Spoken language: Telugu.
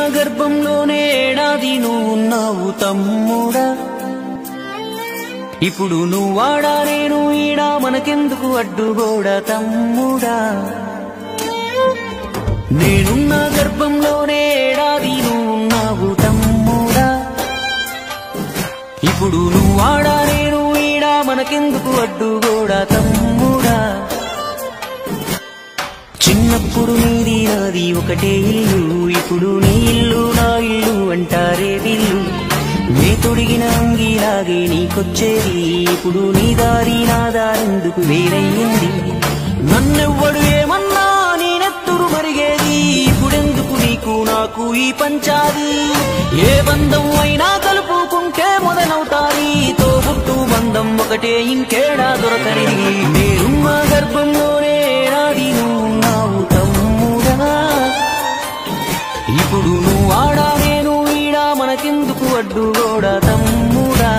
గర్భంలోనే ఏడాది నువ్వు ఉన్నావు తమ్ముడా ఇప్పుడు నువ్వాడా నేను ఈడా మనకెందుకు అడ్డుగోడ తమ్ముడా నేనున్న గర్భంలోనే ఏడాది నువ్వు ఉన్నావు తమ్ముడా ఇప్పుడు నువ్వాడా నేను ఈడా మనకెందుకు అడ్డుగోడ తమ్ముడా చిన్నప్పుడు నీది నాది ఒకటే ఇల్లు ఇప్పుడు నీ ఇల్లు నా ఇల్లు అంటారే వీళ్ళు నే తొడిగిన అంగిలాగే నీకొచ్చేది ఇప్పుడు నీ దారి నా దారెందుకు వేరయ్యింది నన్నెవ్వడు ఏమన్నా నీ నెత్తురు మరిగేది ఇప్పుడెందుకు నీకు నాకు ఈ పంచాది ఏ బంధం అయినా కలుపుకుంటే మొదలవుతాది తోబుట్టు బంధం ఒకటే ఇంకేడా దొరకనిది నేనున్న గర్భంలోనే ఏడాది నువ్వు ఉన్నావు తమ్ముడా ఇప్పుడు నువ్వు ఆడా నేను ఈడా మనకెందుకు అడ్డుగోడా తమ్ముడా